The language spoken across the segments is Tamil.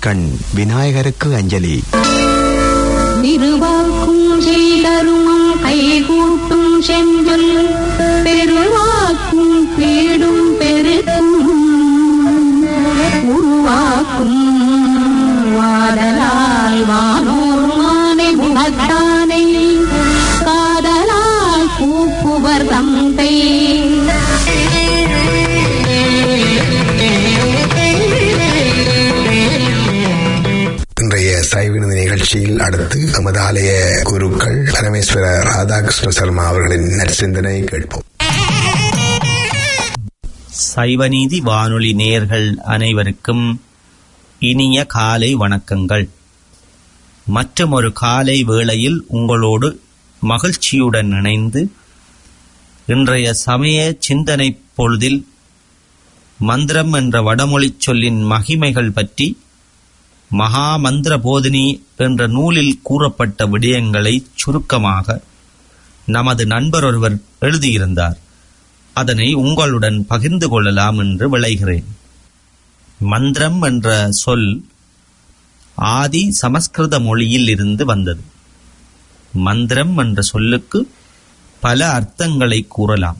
கண் விநாயகருக்கு அஞ்சலி திருவாக்கும் செய்தருமம் கைகூட்டும் செஞ்சொல் பெருவாக்கும் பீடும் பெருக்கும் உருவாக்கும் வாடலால் வானோர் மானை முகத்தானை காதலால் கூப்புவர் தந்தை இன்றைய சைவினது நிகழ்ச்சியில் அடுத்து நமது ஆலய குருக்கள் பரமேஸ்வர ராதாகிருஷ்ண சர்மா அவர்களின் நற்சிந்தனை கேட்போம் சைவநீதி வானொலி நேயர்கள் அனைவருக்கும் இனிய காலை வணக்கங்கள் மற்றும் ஒரு காலை வேளையில் உங்களோடு மகிழ்ச்சியுடன் இணைந்து இன்றைய சமய சிந்தனை பொழுதில் மந்திரம் என்ற வடமொழிச் சொல்லின் மகிமைகள் பற்றி மகா மந்திர போதினி என்ற நூலில் கூறப்பட்ட விடயங்களை சுருக்கமாக நமது நண்பர் ஒருவர் எழுதியிருந்தார் அதனை உங்களுடன் பகிர்ந்து கொள்ளலாம் என்று விளைகிறேன் மந்திரம் என்ற சொல் ஆதி சமஸ்கிருத மொழியில் இருந்து வந்தது மந்திரம் என்ற சொல்லுக்கு பல அர்த்தங்களை கூறலாம்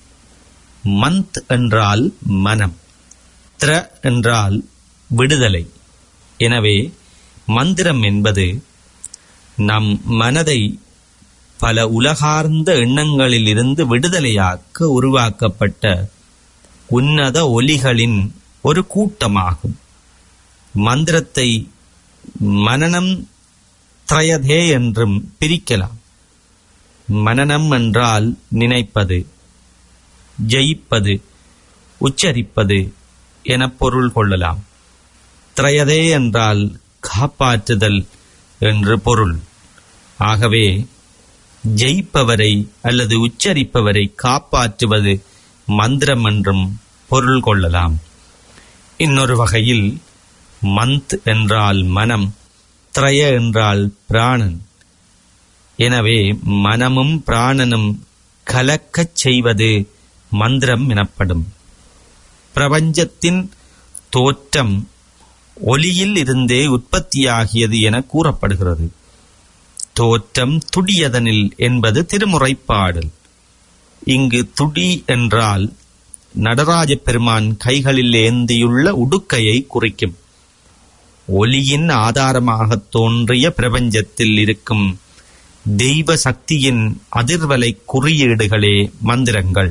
மந்த் என்றால் மனம் திர என்றால் விடுதலை எனவே மந்திரம் என்பது நம் மனதை பல உலகார்ந்த எண்ணங்களிலிருந்து விடுதலையாக்க உருவாக்கப்பட்ட உன்னத ஒலிகளின் ஒரு கூட்டமாகும் மந்திரத்தை மனனம் திரயதே என்றும் பிரிக்கலாம் மனனம் என்றால் நினைப்பது ஜெயிப்பது உச்சரிப்பது என பொருள் கொள்ளலாம் திரயதே என்றால் காப்பாற்றுதல் என்று பொருள் ஆகவே ஜெயிப்பவரை அல்லது உச்சரிப்பவரை காப்பாற்றுவது மந்திரம் என்றும் பொருள் கொள்ளலாம் இன்னொரு வகையில் மந்த் என்றால் மனம் திரய என்றால் பிராணன் எனவே மனமும் பிராணனும் கலக்கச் செய்வது மந்திரம் எனப்படும் பிரபஞ்சத்தின் தோற்றம் ஒளியில் இருந்தே உற்பத்தியாகியது என கூறப்படுகிறது தோற்றம் துடியதனில் என்பது திருமுறைப்பாடல் இங்கு துடி என்றால் நடராஜ பெருமான் கைகளில் ஏந்தியுள்ள உடுக்கையை குறிக்கும் ஒளியின் ஆதாரமாக தோன்றிய பிரபஞ்சத்தில் இருக்கும் தெய்வ சக்தியின் அதிர்வலை குறியீடுகளே மந்திரங்கள்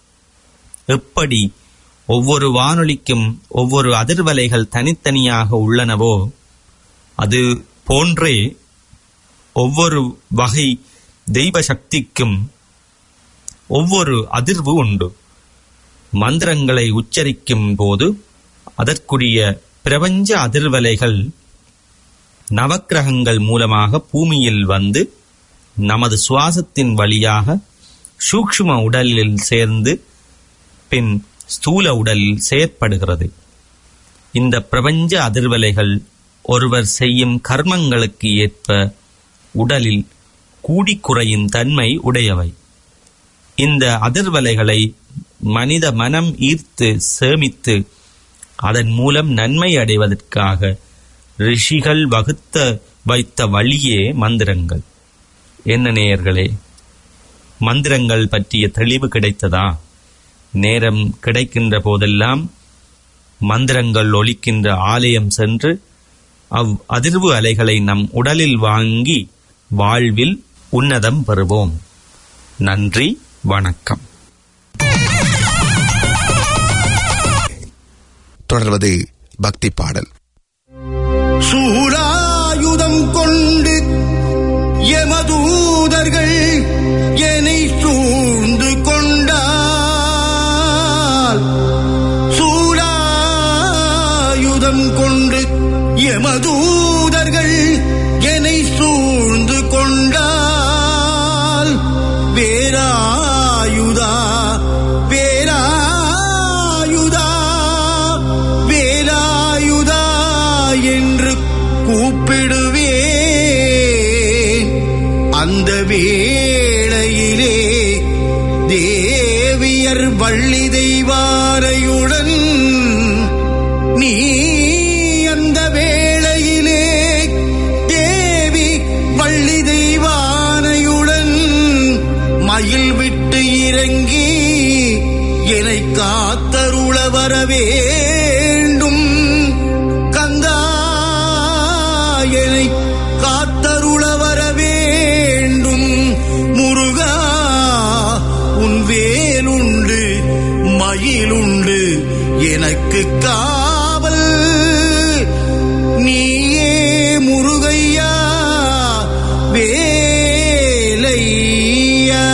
எப்படி ஒவ்வொரு வானொலிக்கும் ஒவ்வொரு அதிர்வலைகள் தனித்தனியாக உள்ளனவோ அது போன்றே ஒவ்வொரு வகை தெய்வ சக்திக்கும் ஒவ்வொரு அதிர்வு உண்டு மந்திரங்களை உச்சரிக்கும் போது அதற்குரிய பிரபஞ்ச அதிர்வலைகள் நவக்கிரகங்கள் மூலமாக பூமியில் வந்து நமது சுவாசத்தின் வழியாக சூக்ஷ்ம உடலில் சேர்ந்து பின் ஸ்தூல உடலில் செயற்படுகிறது இந்த பிரபஞ்ச அதிர்வலைகள் ஒருவர் செய்யும் கர்மங்களுக்கு ஏற்ப உடலில் கூடிக்குறையும் தன்மை உடையவை இந்த அதிர்வலைகளை மனித மனம் ஈர்த்து சேமித்து அதன் மூலம் நன்மை அடைவதற்காக ரிஷிகள் வகுத்த வைத்த வழியே மந்திரங்கள் என்ன நேயர்களே மந்திரங்கள் பற்றிய தெளிவு கிடைத்ததா நேரம் கிடைக்கின்ற போதெல்லாம் மந்திரங்கள் ஒலிக்கின்ற ஆலயம் சென்று அவ் அதிர்வு அலைகளை நம் உடலில் வாங்கி வாழ்வில் உன்னதம் பெறுவோம் நன்றி வணக்கம் தொடர்வது பக்தி பாடல் சூராயுதம் கொண்டு எமதூதர்கள் என்னை சூழ்ந்து கொண்டால் சூராயுதம் கொண்டு எமதூதர்கள் என்னை சூழ்ந்து கொண்டால் வேலாயுதா வேலாயுதா வேலாயுதா என்று கூப்பிடுவேன் அந்த வேளையிலே தேவியர் வள்ளி தெய்வாரையுடன் நீ அந்த வேளையிலே காத்தருள வர வேண்டும் கந்தா என்னை காத்தருள வர வேண்டும் முருகா உன் வேலுண்டு மயிலுண்டு எனக்கு காவல் நீயே முருகையா வேலையா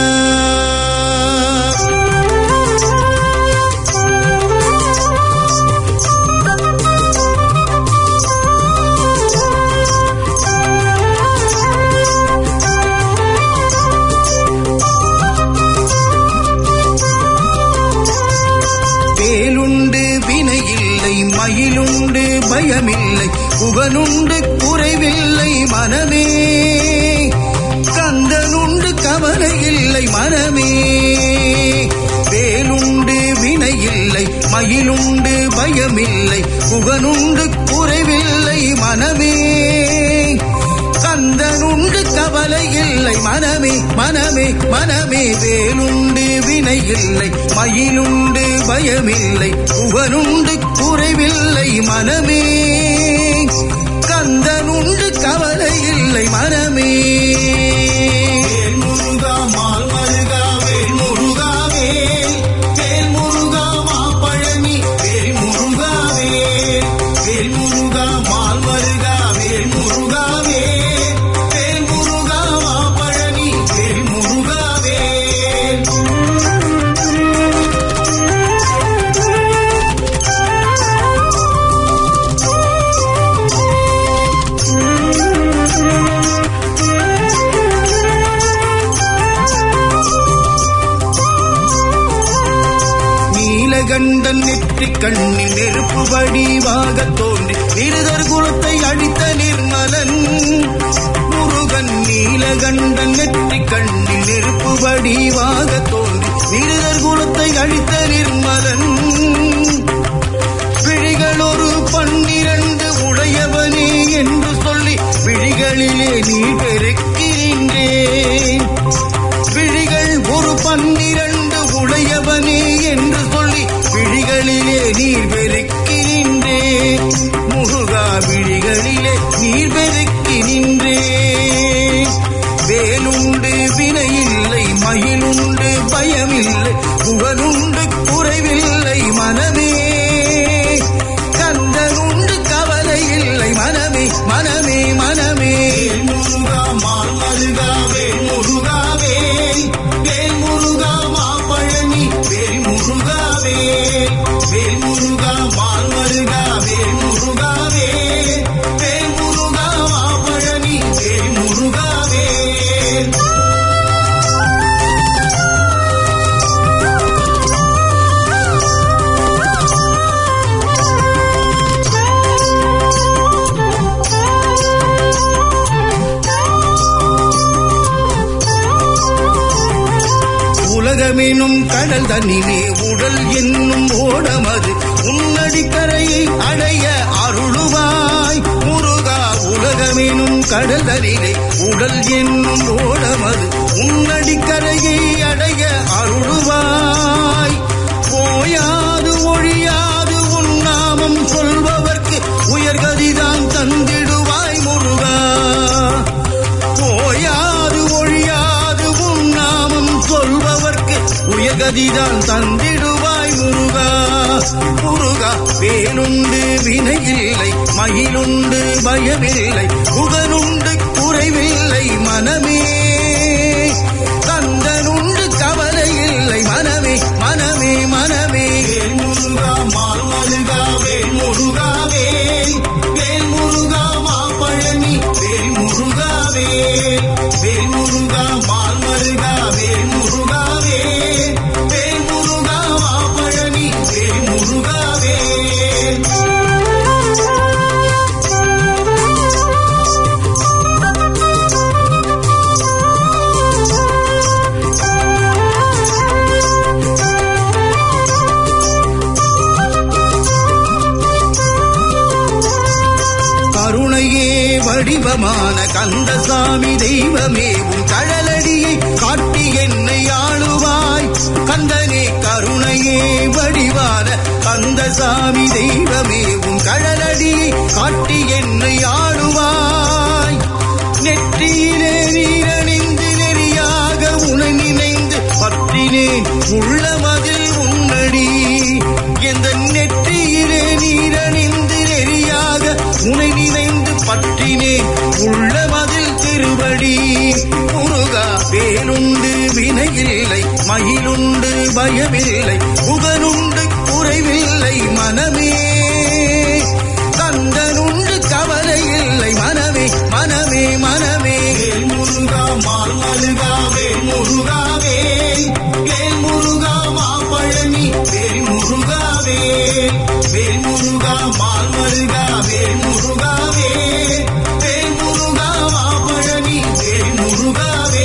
வேலுண்டு வினையில்லை மயிலுண்டு பயமில்லை புகனுண்டு குறைவில்லை மனமே கந்தனுண்டு கவலை இல்லை மனமே வேலுண்டு வினையில்லை மயிலுண்டு பயமில்லை புகனுண்டு குறைவில்லை மனமே கந்தனுண்டு கவலை இல்லை மனமே மனமே மனமே வேலுண்டு வினை இல்லை மயிலுண்டு பயமில்லை புகனுண்டு குறைவில்லை மனமே கந்தனுண்டு கவலை இல்லை மனமே வேல் முருகா மால் மருகா வேல் முருகா வேல் வேல் முருகா மா பழனி வேல் முருகா வேல் வேல் முருகா மால் மருகா வேல் முருகா வேல் வேல் முருகா மா பழனி வேல் முருகா வேல் நீலகண்டன் நெற்றிக் கண்ணில் நெருப்பு வடிவாக தோன்றி இருதர் குலத்தை அழித்த நிர்மலன் முருகன் நீலகண்டன் நெற்றிக் கண்ணில் நெருப்பு வடிவாக தோன்றி இருதர் குலத்தை அழித்த நிர்மலன் விழிகள் ஒரு பன்னிரண்டு உடையவனே என்று சொல்லி விழிகளிலே நீ பெருக்கின்றேன் விழிகள் ஒரு பன்னிரண்டு உடையவனே என்று சொல்லி விழிகளிலே நீர் பெருக்கி நின்றே முருகா விழிகளிலே நீர் பெருக்கி நின்றே வேலுண்டு வினையில்லை மயிலுண்டு பயமில்லை புகழுண்டு குறைவில்லை மனமே கந்தனுண்டு கவலை இல்லை மனமே மனமே மனமே முருகா மால் மருகா வேல் முருகா வேல் வேல் முருகா மா பழனி வேல் முருகா வேல் வேல் முருகா மால் மருகா வேல் முருகா வேல் வேல் முருகா மா பழனி வேல் முருகா வேல் உலகமெனும் கடல் தன்னிலே உடல் என்னும் ஓடமது உன்னடி கரையை அடைய அருளுவாய் முருகா உலகமெனும் கடல் தனிலே உடல் என்னும் ஓடமது உன்னடி கரையை அடைய அருளுவாய் போயாது ஒழியாது உன் நாமம் சொல்பவர்க்கு உயர்கதிதான் தந்திடுவாய் முருகா போயாது ஒழியாது உன் நாமம் சொல்பவர்க்கு உயர்கதிதான் தந்திடுவாய் முருகா முருகா வேலுண்டு வினையில்லை மயிலுண்டு பயமில்லை புகனுண்டு குறைவில்லை மனமே கந்தனுண்டு கவலை இல்லை மனமே மனமே மனமே வேல் முருகா மால் மருகா வேல் முருகா வேல் வேல் முருகா மா பழனி வேல் முருகா வேல் வேல் முருகா மால் மருகா வேல் முருகா வேல் வேல் முருகா மா பழனி வேல் முருகா வேல் கருணையே வடிவமான கந்தசாமி தெய்வமே உன் கழலடியை காட்டி என்னை ஆளுவாய் கந்தனே கருணையே வடிவான கந்தசாமி தெய்வமே உன் கழலடியை காட்டி என்னை ஆடுவாய் நெற்றியிலே நீரணிந்து நெறியாக உனை நினைந்து பற்றினேன் உள்ளமதில் உன்னடி எந்த நெற்றியிலே நீரணிந்து நெறியாக உனை நினைந்து பற்றினேன் உள்ளமதில் திருவடி முருகா வேலுண்டு வினையில்லை மயிலுண்டு பயமில்லை புகனுண்டு குறைவில்லை மனமே கந்தனுண்டு கவலை இல்லை மனமே மனமே மனமே முருகா மால் மருகா வேல் முருகாவே வேல் முருகா மா பழனி வேல் முருகாவே வேல் முருகா மால் மருகா வேல் முருகாவே வேல் முருகா மா பழனி வேல் முருகாவே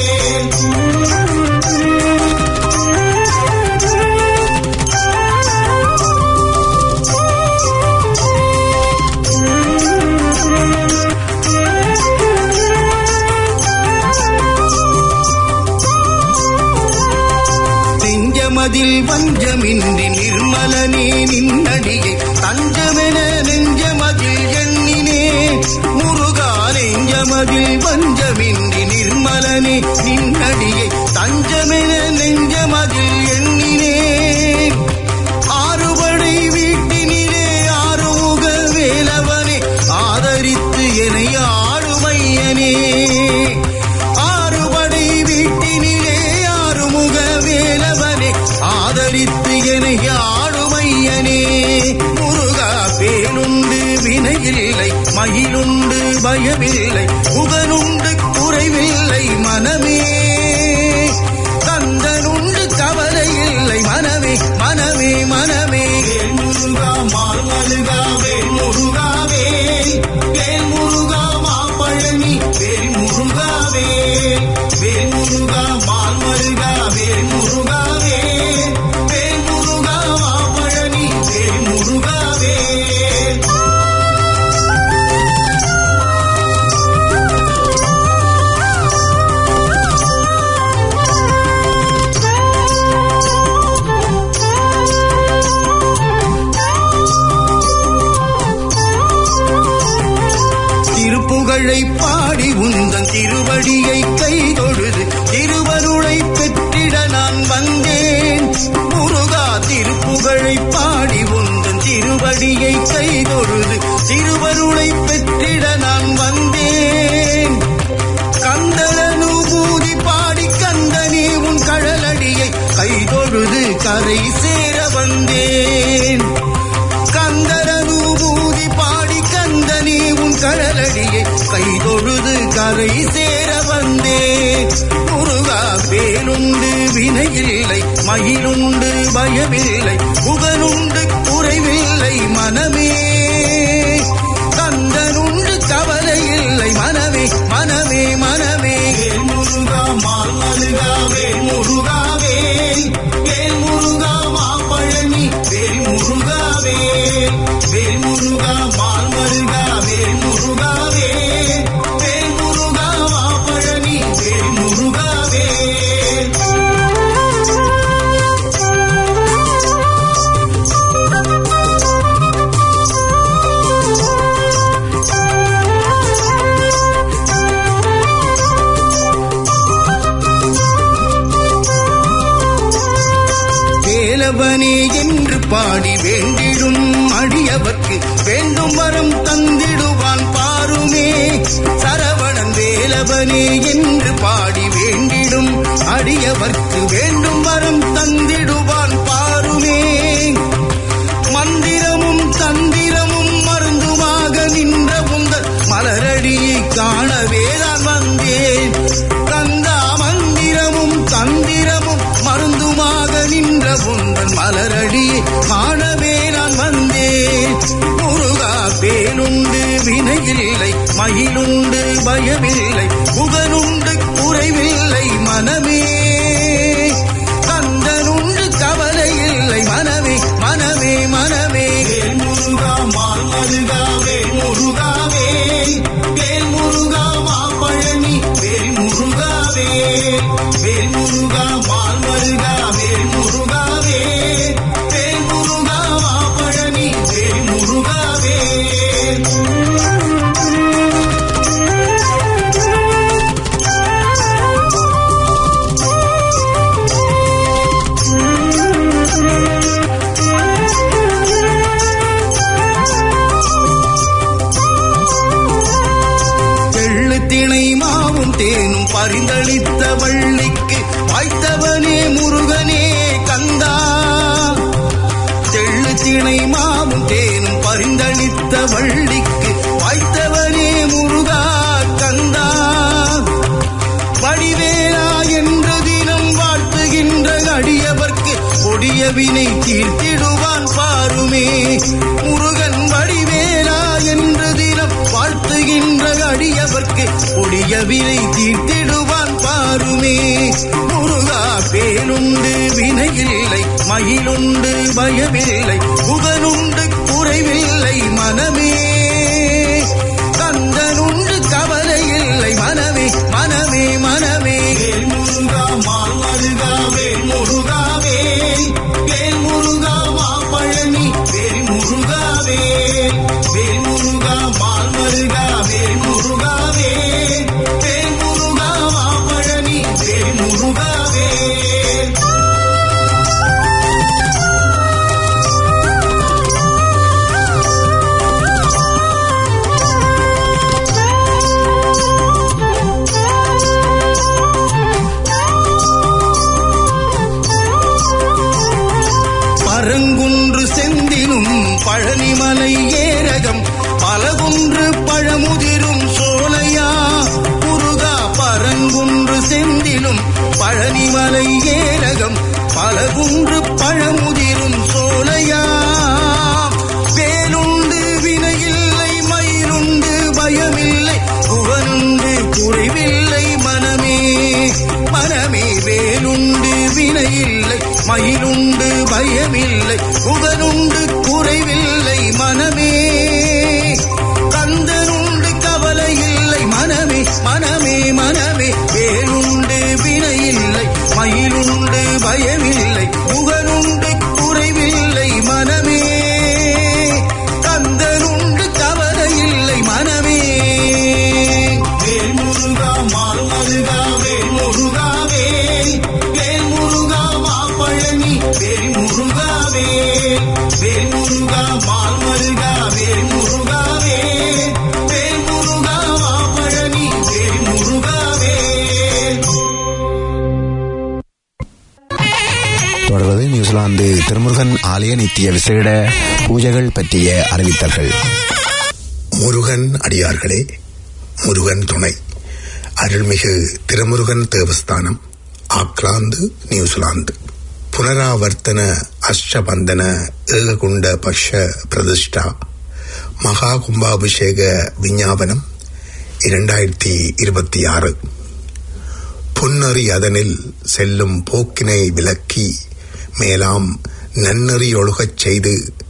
நெஞ்சமதில் வஞ்சமின்றி நிர்மலனே நின்னடியை தஞ்சமென நெஞ்சமதில் எண்ணினே முருகா நெஞ்சமதில் வஞ்சமின்றி நிர்மலனே நின்னடியை தஞ்சமென நெஞ்சமதில் எண்ணினே ஆறுபடை வீட்டினிலே ஆறுமுக வேலவனே ஆதரித்து என்னை ஆளுமையனே ஆறுபடை வீட்டினிலே ஆறுமுக வேலவனே ஆதரித்து என்னை ஆளுமையனே முருகா பேனுண்டு வினையில்லை மயிலுண்டு பயமில்லை புகனுண்டு குறைவில்லை மனமே கந்தனுண்டு கவலை இல்லை மனமே மனமே மனமே முருகா மால் மருகா வேல் முருகாவே வேல் முருகா மா பழனி வேல் முருகாவே வேல் முருகா மால் மருகா வேல் முருகாவே வேல் முருகா மா பழனி வேல் முருகாவே திருப்புகழை பாடி உந்தன் திருவடியை கை தொழுது திருவருளை பெற்றிட நான் வந்தேன் முருகா திருப்புகழை பாடி உந்தன் திருவடியை கை தொழுது திருவருளை பெற்றிட நான் வந்தேன் கந்தனூதி பாடி கந்தனே உன் கழலடியை கை தொழுது கரை சேர வந்தேன் கந்தரனூதி பாடி கந்தனே உன் கடலடியை கை தொழுது கரை சேர வந்தே முருகா வேலுண்டு வினையில்லை மயிலுண்டு பயமில்லை புகனுண்டு குறைவில்லை மனமே கந்தனுண்டு கவலை இல்லை மனமே மனமே மனமே முருகா மால் மருகா வேல் முருகாவே வேல் முருகா மா பழனி வேல் முருகாவே வேல் முருகா மால் மருகா வேல் முருகாவே வேல் முருகா மா பழனி வேல் முருகாவே வேலவனே என்று பாடி வேண்டிடும் அடியவர்க்கு வேண்டும் வரம் தந்திடுவான் பாருமே சரவணன் வேலவனே என்று பாடி வேண்டிடும் அடியவர்க்கு வேண்டும் வரம் தந்திடுவான் பாருமே மந்திரமும் தந்திரமும் மருந்துமாக நின்ற உங்கள் மலரடியை காணவே நான் வந்தேன் கந்தா மந்திரமும் தந்திரமும் மருந்துமாக நின்ற உங்கள் மலரடியை காணவே நான் வந்தேன் முருகா பேனுண்டு வினையில்லை மயிலுண்டு பயமில்லை புகனுண்டு குறைவில்லை மனமே கந்தனுண்டு கவலை இல்லை மனமே மனமே மனமே முருகா மால் மருகா வேல் முருகாவே வேல் முருகா மா பழனி வேல் முருகாவே வேல் முருகா மால் மருகா வேல் முருகாவே பரிந்தளித்த வள்ளிக்கு வாய்த்தவனே முருகனே கந்தா தெள்ளு திணை மாவும் தேனும் பரிந்தளித்த வள்ளிக்கு வாய்த்தவனே முருகா கந்தா வடிவேலா என்ற தினம் வாழ்த்துகின்ற அடியவர்க்கு கொடிய வினை தீர்த்திடுவான் பாருமே முருகன் வடிவேலா என்ற தினம் வாழ்த்துகின்ற அடியவர்க்கு கொடிய வினை தீர்த்திடுவான் பாருமே முருகா பேனுண்டு வினையில்லை மயிலுண்டு பயமில்லை புகனுண்டு குறைவில்லை மனமே கந்தனுண்டு கவலை இல்லை மனமே மனமே மனமே வேல் முருகா மால் மருகா வேல் முருகாவே வேல் முருகா மா பழனி வேல் முருகாவே வேல் முருகா மால் மருகா வேல் முருகாவே வேல் முருகா மா பழனி வேல் முருகாவே பரங்குன்று செந்திலும் பழனிமலை ஏரகம் பலகுன்று பழமுதிரும் சோலையா முருகா பரங்குன்று செந்திலும் பழனிமலை ஏரகம் பலகுன்று பழமுதிரும் சோலையா வேலுண்டு வினையில்லை மயிலுண்டு பயமில்லை புகனுண்டு குறைவில்லை மனமே மனமே வேலுண்டு வினையில்லை மயிலுண்டு பயமில்லை புகனுண்டு குறைவில்லை மனமே கந்தனுண்டு கவலை இல்லை மனமே மனமே மனமே வேலுண்டு வினையில்லை மயிலுண்டு பயமில்லை புகனுண்டு குறைவில்லை மனமே கந்தனுண்டு கவலை இல்லை மனமே வேல் முருகா மால் மருகா வேல் முருகாவே வேல் முருகா மா பழனி வேல் முருகாவே வேல் முருகா மால் மருகா வேல் முருகாவே வேல் முருகா மா பழனி வேல் முருகாவே தொடர்வது நியூசிலாந்து திருமுருகன் ஆலய நித்திய விசேட பூஜைகள் பற்றிய அறிவித்தல்கள் முருகன் அடியார்களே முருகன் துணை அருள்மிகு திருமுருகன் தேவஸ்தானம் ஆக்லாந்து நியூசிலாந்து புனராவர்த்தன அஷ்டபந்தன ஏககுண்ட பக்ஷ பிரதிஷ்டா மகா கும்பாபிஷேக விஞ்ஞாபனம் இரண்டாயிரத்தி இருபத்தி ஆறு புன்னறி அதனில் செல்லும் போக்கினை விலக்கி மேலாம் நன்னறி ஒழுகச் செய்து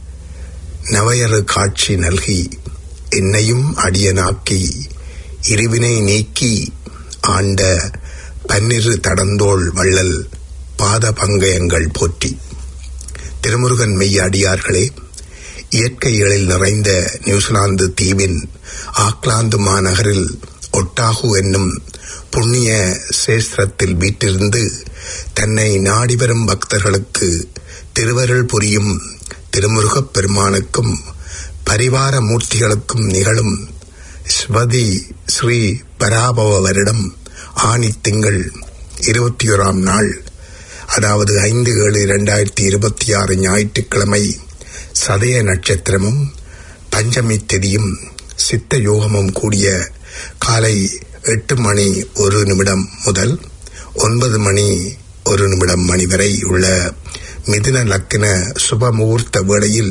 நவையறு காட்சி நல்கி என்னையும் அடியனாக்கி இருவினை நீக்கி ஆண்ட பன்னிரு தடந்தோள் வள்ளல் பாத பங்கயங்கள் போற்றி திருமுருகன் மெய்ய அடியார்களே இயற்கை எழில் நிறைந்த நியூசிலாந்து தீவின் ஆக்லாந்து மாநகரில் ஒட்டாகு என்னும் புண்ணிய சேஸ்திரத்தில் வீட்டிருந்து தன்னை நாடி வரும் பக்தர்களுக்கு திருவருள் புரியும் திருமுருகப் பெருமானுக்கும் பரிவார மூர்த்திகளுக்கும் நிகழும் ஸ்வதி ஸ்ரீ பராபவ வருடம் ஆணி திங்கள் இருபத்தி ஓராம் நாள் அதாவது ஐந்து ஏழு இரண்டாயிரத்தி இருபத்தி ஆறு ஞாயிற்றுக்கிழமை சதய நட்சத்திரமும் பஞ்சமி திதியும் சித்த யோகமும் கூடிய காலை எட்டு மணி ஒரு நிமிடம் முதல் ஒன்பது மணி ஒரு நிமிடம் மணி வரை உள்ள மிதுன லக்கின சுப முகூர்த்த வேளையில்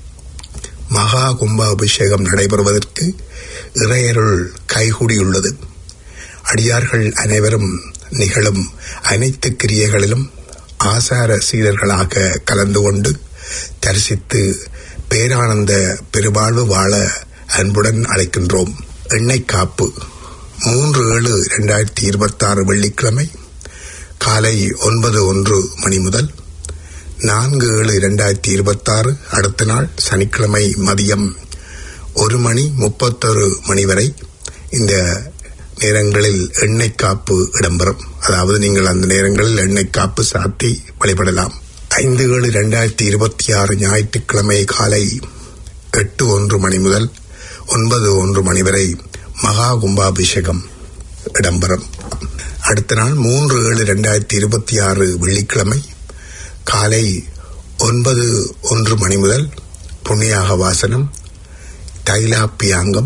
மகா கும்பாபிஷேகம் நடைபெறுவதற்கு இறையருள் கைகூடியுள்ளது அடியார்கள் அனைவரும் நிகழும் அனைத்து கிரியைகளிலும் ஆசார சீடர்களாக கலந்து கொண்டு தரிசித்து பேரானந்த பெருவாழ்வு வாழ அன்புடன் அழைக்கின்றோம் எண்ணெய் காப்பு மூன்று ஏழு இரண்டாயிரத்தி இருபத்தாறு வெள்ளிக்கிழமை காலை ஒன்பது ஒன்று மணி முதல் நான்கு ஏழு இரண்டாயிரத்தி இருபத்தாறு அடுத்த நாள் சனிக்கிழமை மதியம் ஒரு மணி முப்பத்தொரு மணி வரை இந்த நேரங்களில் எண்ணெய் காப்பு இடம்பெறும் அதாவது நீங்கள் அந்த நேரங்களில் எண்ணெய் காப்பு சாத்தி வழிபடலாம் ஐந்து ஏழு இரண்டாயிரத்தி இருபத்தி ஆறு ஞாயிற்றுக்கிழமை காலை எட்டு ஒன்று மணி முதல் ஒன்பது ஒன்று மணி வரை மகா கும்பாபிஷேகம் இடம்பெறும் அடுத்த நாள் மூன்று ஏழு ரெண்டாயிரத்தி இருபத்தி ஆறு வெள்ளிக்கிழமை காலை ஒன்பது ஒன்று மணி முதல் புண்ணியாக வாசனம் தைலாப்பியாங்கம்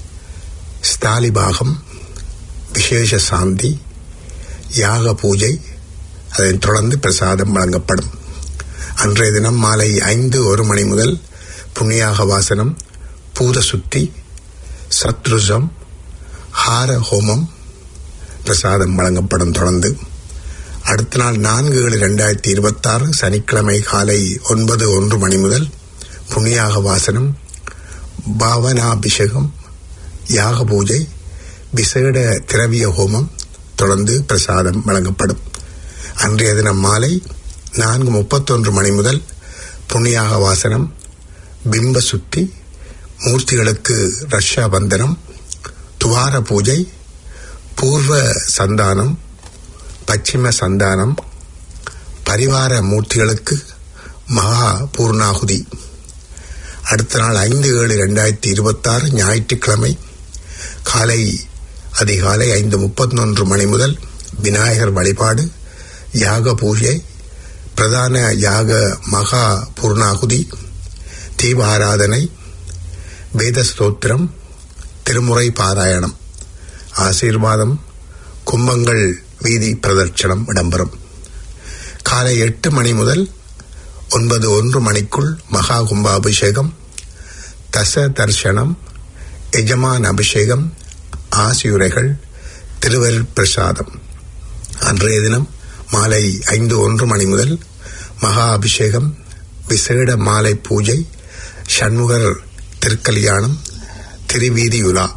ஸ்தாலிபாகம் விசேஷ சாந்தி யாக பூஜை அதைத் தொடர்ந்து பிரசாதம் வழங்கப்படும் அன்றைய தினம் மாலை ஐந்து ஒரு மணி முதல் புண்ணியாக வாசனம் பூத சுத்தி சத்ருசம் ஹார ஹோமம் பிரசாதம் வழங்கப்படும் தொடர்ந்து அடுத்த நாள் நான்கு ஏழு ரெண்டாயிரத்தி இருபத்தாறு சனிக்கிழமை காலை ஒன்பது ஒன்று மணி முதல் புண்ணியாக வாசனம் பாவனாபிஷேகம் யாக பூஜை விசேட திரவிய ஹோமம் தொடர்ந்து பிரசாதம் வழங்கப்படும் அன்றைய தினம் மாலை நான்கு முப்பத்தொன்று மணி முதல் புண்ணியாக வாசனம் பிம்ப சுத்தி மூர்த்திகளுக்கு ரஷ்யா வந்தனம் துவார பூஜை பூர்வ சந்தானம் பச்சிம சந்தானம் பரிவார மூர்த்திகளுக்கு மகா பூர்ணாகுதி அடுத்த நாள் ஐந்து ஏழு ரெண்டாயிரத்தி இருபத்தாறு ஞாயிற்றுக்கிழமை காலை அதிகாலை ஐந்து முப்பத்தொன்று மணி முதல் விநாயகர் வழிபாடு யாக பூஜை பிரதான யாக மகா பூர்ணாகுதி தீப ஆராதனை வேத ஸ்தோத்திரம் திருமுறை பாராயணம் ஆசீர்வாதம் கும்பங்கள் வீதி பிரதட்சணம் இடம்பெறும் காலை எட்டு மணி முதல் ஒன்பது ஒன்று மணிக்குள் மகா கும்பாபிஷேகம் தச தர்சனம் எஜமான் அபிஷேகம் ஆசியுரைகள் திருவருள் பிரசாதம் அன்றைய தினம் மாலை ஐந்து ஒன்று மணி முதல் மகா அபிஷேகம் விசேட மாலை பூஜை சண்முகர் திருக்கல்யாணம் திருவீதியுலா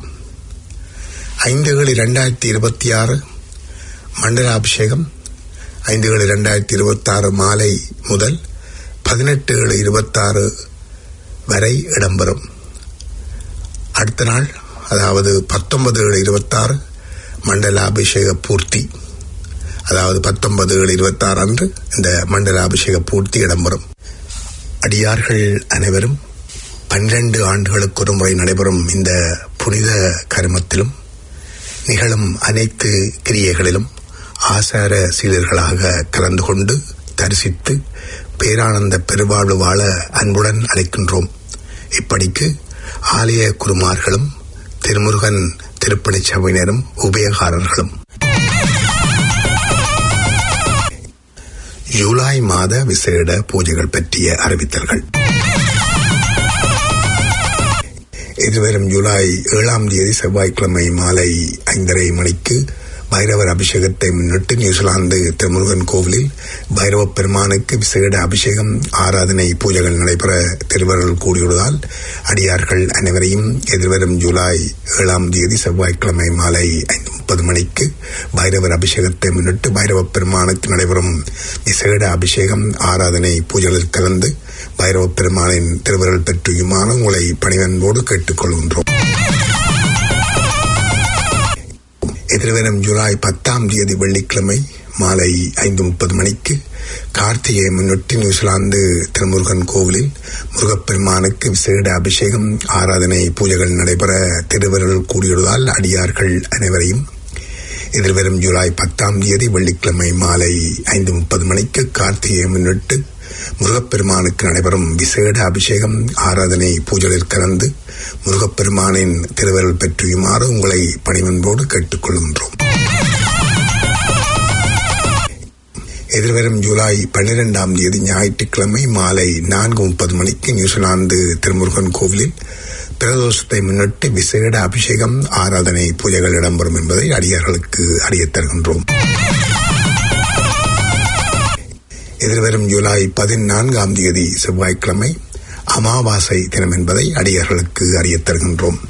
ஐந்து ஏழு இரண்டாயிரத்தி இருபத்தி ஆறு மண்டலாபிஷேகம் ஐந்து ஏழு இரண்டாயிரத்தி இருபத்தாறு மாலை முதல் பதினெட்டு ஏழு இருபத்தாறு வரை இடம்பெறும் அடுத்த நாள் அதாவது பத்தொன்பது ஏழு இருபத்தாறு மண்டலாபிஷேக பூர்த்தி அதாவது பத்தொன்பது ஏழு இருபத்தாறு அன்று இந்த மண்டலாபிஷேக பூர்த்தி இடம்பெறும் அடியார்கள் அனைவரும் பன்னிரண்டு ஆண்டுகளுக்கு ஒரு முறை நடைபெறும் இந்த புனித கருமத்திலும் நிகழும் அனைத்து கிரியைகளிலும் ஆசார சீடர்களாக கலந்து கொண்டு தரிசித்து பேரானந்த பெருவாழ்வு வாழ அன்புடன் அழைக்கின்றோம் இப்படிக்கு ஆலய குருமார்களும் திருமுருகன் திருப்பணி சபையினரும் உபயகாரர்களும் ஜூலை மாத விசேட பூஜைகள் பற்றிய அறிவித்தல்கள் எதிர்வரும் ஜூலை ஏழாம் தேதி செவ்வாய்க்கிழமை மாலை ஐந்தரை மணிக்கு பைரவர் அபிஷேகத்தை முன்னிட்டு நியூசிலாந்து திருமுருகன் கோவிலில் பைரவ பெருமானுக்கு விசேட அபிஷேகம் ஆராதனை பூஜைகள் நடைபெற திருவருள் கூடியுள்ளதால் அடியார்கள் அனைவரையும் எதிர்வரும் ஜூலை ஏழாம் தேதி செவ்வாய்க்கிழமை மாலை ஐந்து முப்பது மணிக்கு பைரவர் அபிஷேகத்தை முன்னிட்டு பைரவ பெருமானுக்கு நடைபெறும் விசேட அபிஷேகம் ஆராதனை பூஜைகளில் கலந்து பைரவ பெருமானின் திருவருள் பெற்றியுமான உங்களை பணிவன்போடு கேட்டுக்கொள்கின்றோம் எதிர்வரும் ஜூலை பத்தாம் தேதி வெள்ளிக்கிழமை மாலை ஐந்து முப்பது மணிக்கு கார்த்திகையை முன்னிட்டு நியூசிலாந்து திருமுருகன் கோவிலில் முருகப்பெருமானுக்கு விசேட அபிஷேகம் ஆராதனை பூஜைகள் நடைபெற திருவருள் கூடியுள்ளதால் அடியார்கள் அனைவரையும் எதிர்வரும் ஜூலை பத்தாம் தேதி வெள்ளிக்கிழமை மாலை ஐந்து முப்பது மணிக்கு கார்த்திகையை முன்னிட்டு முருகப்பெருமானுக்கு நடைபெறும் விசேட அபிஷேகம் ஆராதனை பூஜைகளில் கலந்து முருகப்பெருமானின் திருவருள் பெற்றியுமாறு உங்களை பணிவன்போடு கேட்டுக்கொள்கின்றோம் எதிர்வரும் ஜூலை பன்னிரெண்டாம் தேதி ஞாயிற்றுக்கிழமை மாலை நான்கு முப்பது மணிக்கு நியூசிலாந்து திருமுருகன் கோவிலில் பிரதோஷத்தை முன்னிட்டு விசேட அபிஷேகம் ஆராதனை பூஜைகள் இடம்பெறும் என்பதை அடியார்களுக்கு அறியத் தருகின்றோம் எதிர்வரும் ஜூலை பதினான்காம் தேதி செவ்வாய்க்கிழமை அமாவாசை தினம் என்பதை அடியார்களுக்கு அறியத் தருகின்றோம்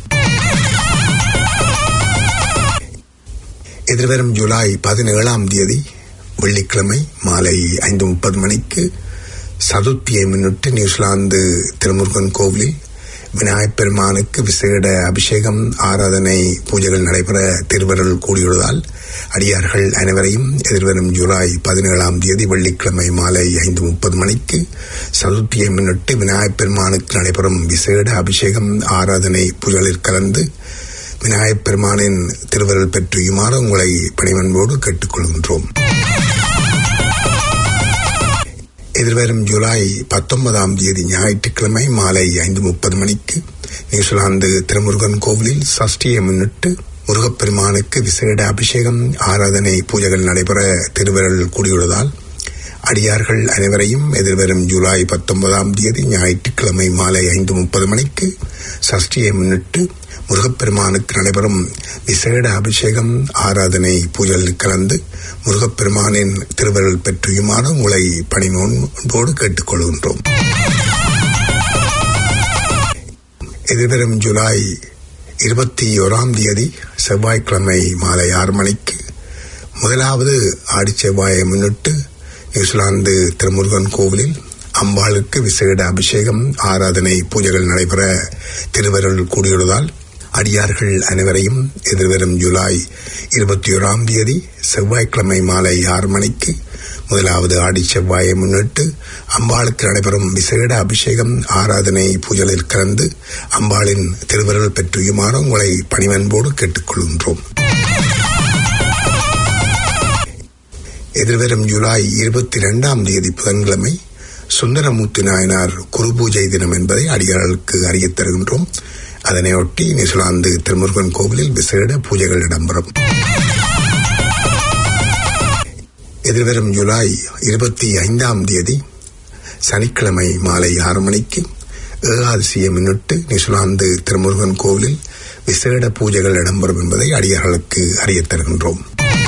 எதிர்வரும் ஜூலை பதினேழாம் தேதி வெள்ளிக்கிழமை மாலை ஐந்து முப்பது மணிக்கு சதுர்த்தியை முன்னிட்டு நியூசிலாந்து திருமுருகன் கோவிலில் விநாயகப் பெருமானுக்கு விசேட அபிஷேகம் ஆராதனை பூஜைகள் நடைபெற திருவருள் கூடியுள்ளதால் அடியார்கள் அனைவரையும் எதிர்வரும் ஜூலை பதினேழாம் தேதி வெள்ளிக்கிழமை மாலை ஐந்து முப்பது மணிக்கு சதுர்த்தியை முன்னிட்டு விநாயகப் பெருமானுக்கு நடைபெறும் விசேட அபிஷேகம் ஆராதனை பூஜைகளில் கலந்து விநாயகப் பெருமானின் திருவருள் பெற்றியுமாறு உங்களை பணிவன்போடு கேட்டுக்கொள்கின்றோம் எதிர்வரும் ஜூலை பத்தொன்பதாம் தேதி ஞாயிற்றுக்கிழமை மாலை ஐந்து முப்பது மணிக்கு நியூசிலாந்து திருமுருகன் கோவிலில் சஷ்டியை முன்னிட்டு முருகப்பெருமானுக்கு விசேட அபிஷேகம் ஆராதனை பூஜைகள் நடைபெற திருவிரல் கூடியுள்ளதால் அடியார்கள் அனைவரையும் எதிர்வரும் ஜூலை பத்தொன்பதாம் தேதி ஞாயிற்றுக்கிழமை மாலை ஐந்து முப்பது மணிக்கு சஷ்டியை முன்னிட்டு முருகப்பெருமானுக்கு நடைபெறும் விசேட அபிஷேகம் ஆராதனை பூஜைகளில் கலந்து முருகப்பெருமானின் திருவருள் பெற்றியுமாறு உங்களை பணிமோன்போடு கேட்டுக்கொள்கின்றோம் எதிர்வரும் ஜூலை இருபத்தி ஓராம் தேதி செவ்வாய்க்கிழமை மாலை ஆறு மணிக்கு முதலாவது ஆடிச் செவ்வாயை முன்னிட்டு நியூசிலாந்து திருமுருகன் கோவிலில் அம்பாளுக்கு விசேட அபிஷேகம் ஆராதனை பூஜைகள் நடைபெற திருவருள் கூடியுள்ளதால் அடியார்கள் அனைவரையும் எதிர்வரும் ஜூலை இருபத்தி ஓராம் தேதி செவ்வாய்க்கிழமை மாலை ஆறு மணிக்கு முதலாவது ஆடி செவ்வாயை முன்னிட்டு அம்பாளுக்கு நடைபெறும் விசேட அபிஷேகம் ஆராதனை பூஜைகளில் கலந்து அம்பாளின் திருவருள் பெற்றியுமாறு உங்களை பணிவன்போடு கேட்டுக்கொள்கின்றோம் எதிர்வரும் ஜூலை இருபத்தி இரண்டாம் தேதி புதன்கிழமை சுந்தரமூர்த்தி நாயனார் குரு பூஜை தினம் என்பதை அடியார்களுக்கு அறியத் தருகின்றோம் அதனையொட்டி நியூசிலாந்து திருமுருகன் கோவிலில் விசேட பூஜைகள் இடம்பெறும் எதிர்வரும் ஜூலை இருபத்தி ஐந்தாம் தேதி சனிக்கிழமை மாலை ஆறு மணிக்கு ஏகாதசியை முன்னிட்டு நியூசிலாந்து திருமுருகன் கோவிலில் விசேட பூஜைகள் இடம்பெறும் என்பதை அடியார்களுக்கு அறியத் தருகின்றோம்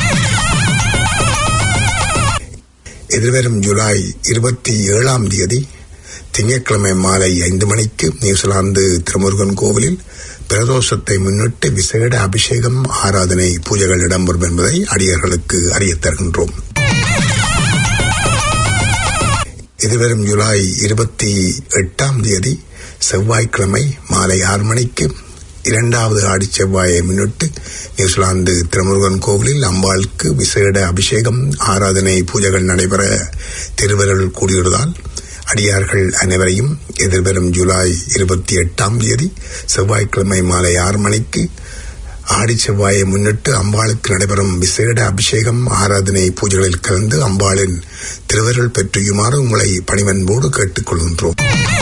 எதிர்வரும் ஜூலை இருபத்தி ஏழாம் தேதி திங்கட்கிழமை மாலை ஐந்து மணிக்கு நியூசிலாந்து திருமுருகன் கோவிலில் பிரதோஷத்தை முன்னிட்டு விசேட அபிஷேகம் ஆராதனை பூஜைகள் இடம்பெறும் என்பதை அடியர்களுக்கு அறியத் தருகின்றோம் எதிர்வரும் ஜூலை இருபத்தி எட்டாம் தேதி செவ்வாய்க்கிழமை மாலை ஆறு மணிக்கு இரண்டாவது ஆடி செவ்வாயை முன்னிட்டு நியூசிலாந்து திருமுருகன் கோவிலில் அம்பாளுக்கு விசேட அபிஷேகம் ஆராதனை பூஜைகள் நடைபெற திருவருள் கூடியுள்ளதால் அடியார்கள் அனைவரையும் எதிர்வரும் ஜூலை இருபத்தி எட்டாம் தேதி செவ்வாய்க்கிழமை மாலை ஆறு மணிக்கு ஆடி செவ்வாயை முன்னிட்டு அம்பாளுக்கு நடைபெறும் விசேட அபிஷேகம் ஆராதனை பூஜைகளில் கலந்து அம்பாளின் திருவருள் பெற்றியுமாறு உங்களை பணிவன்போடு கேட்டுக்கொள்கின்றோம்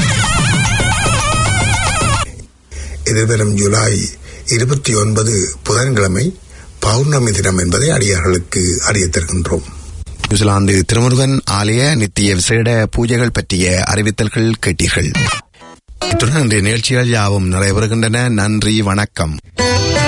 எதிர்வரும் ஜூலை இருபத்தி ஒன்பது புதன்கிழமை பௌர்ணமி தினம் என்பதை அடியார்களுக்கு அறியத் தருகின்றோம் நியூசிலாந்து திருமுருகன் ஆலய நித்திய விசேட பூஜைகள் பற்றிய அறிவித்தல்கள் கேட்டீர்கள் இத்துடன் இன்றைய நிகழ்ச்சிகள் யாவும் நிறைவேறுகின்றன நன்றி வணக்கம்